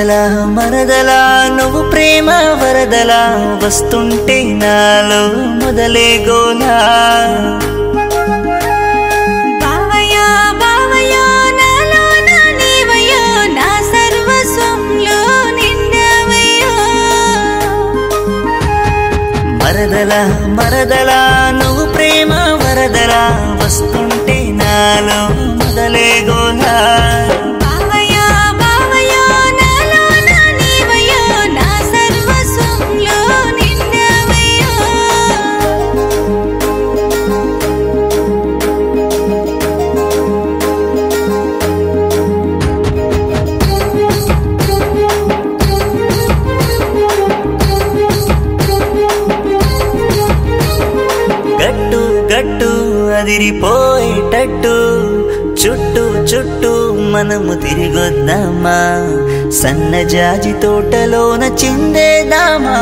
మరదలా మరదలా నువ్వు ప్రేమ వరదలా వస్తుంటే నాలో మొదలే గోలా బావయ్యా బావయ్యా నాలో నా నీవయ్యా నా సర్వస్వంలో నిండవయ్యా మరదలా మరదలా నువ్వు ప్రేమ వరదలా వస్తుంటే నాలో మొదలే గోలా బావయ్యా బావయ్యా నాలో నా నీవయ్యా నా సర్వస్వంలో నిండవయ్యా గట్టు గట్టు అదిరిపోయేటట్టు చుట్టూ చుట్టూ మనము తిరిగొద్దామా సన్నజాజి తోటలోన చిందేదామా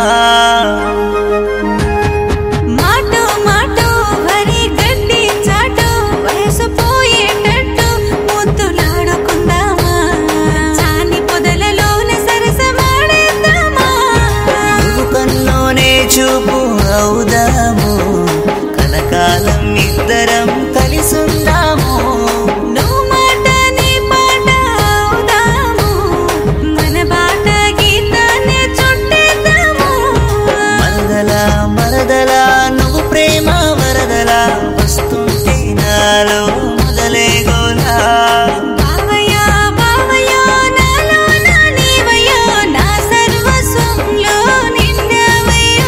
మాటో మాటో వరి గడ్డి చాటో వయసు పోయేటట్టు ముద్దులాడుకుందామా చాని పొదలలోన సరసమాడేద్దామా నువ్వు కన్నునే చూపు అవుదాము కలకాలం ఇద్దరం కలిసుందాము నువ్వు మాట నీ పాట అవుదాము మన బాట గీతాన్ని చుట్టేద్దాము మరదలా మరదలా నువ్వు ప్రేమ వరదలా వస్తుంటే నాలో మొదలే గోలా బావయ్యా బావయ్యా నాలో నా నీవయ్యా నా సర్వస్వంలో నిండవయ్యా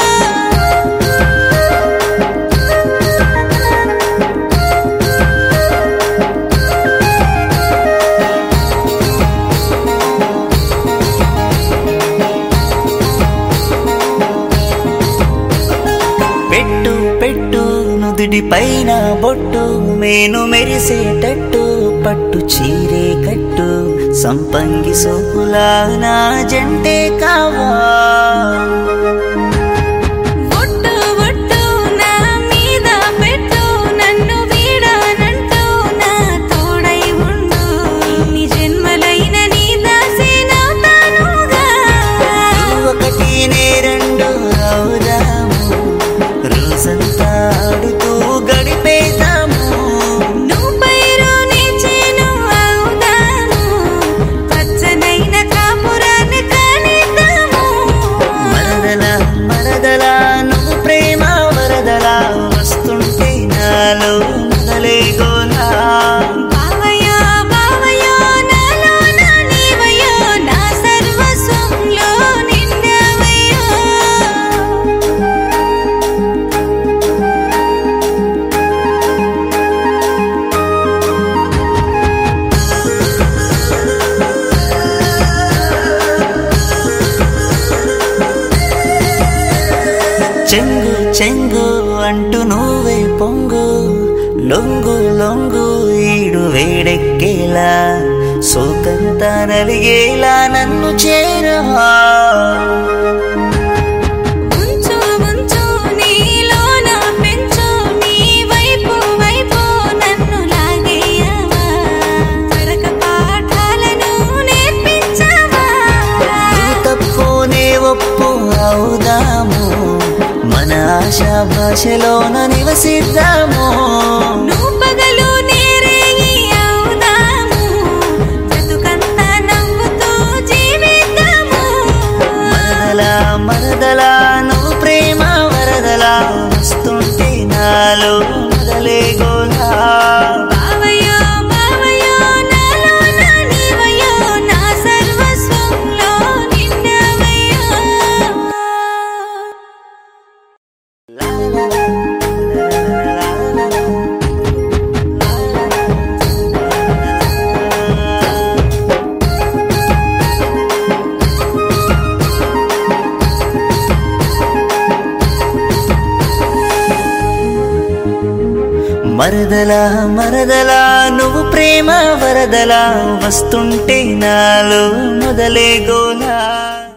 పెట్టు పెట్టు నుదుటి పైన బొట్టు మేను మెరిసేటట్టు పట్టు చీరే కట్టు సంపంగి సోకులా నా జంటే కావా ఒట్టు ఒట్టు నా మీద పెట్టు నన్ను వీడనంటూ నా తోడై ఉండు నీ జన్మలైన నీ దాసేనవుతానుగా ఒకటి నే రెండు అవుదాము రోజంతా ఆడుతూ గడిపేదాము నువ్వు పైరు నీ చేను అవుదాము పచ్చనైన కాపురాన్ని కానిద్దాము మరదలా మరదలా నువ్వు ప్రేమ వరదలా వస్తుంటే నాలో మొదలే గోలా బావయ్యా బావయ్యా నాలో నా నీవయ్యా నా సర్వస్వంలో నిండవయ్యా చెంగు చెంగు అంటూ నువ్వే పొంగు లొంగు లొంగు ఈడు వేడెక్కేలా సోకంతా నలిగేలా నన్ను చేరవా ఉంచు ఉంచు నీలోన పెంచు నీ వైపు వైపు నన్ను లాగేయవా తరక పాఠాలను నేర్పించవా నువ్వు తప్పునే ఒప్పు అవుదాము మన ఆశా భాషలోన నివసిద్దాము నువ్వు పగలు నేరేగి అవుదాము బ్రతుకంతా నవ్వుతూ జీవిద్దాము మరదలా మరదలా నువ్వు ప్రేమ వరదలా వస్తుంటే నాలో మొదలే గోలా బావయ్యా బావయ్యా నాలో నా నీవయ్యా నా సర్వస్వంలో నిండవయ్యా మరదలా మరదలా నువ్వు ప్రేమ వరదలా వస్తుంటే నాలో మొదలే గోలా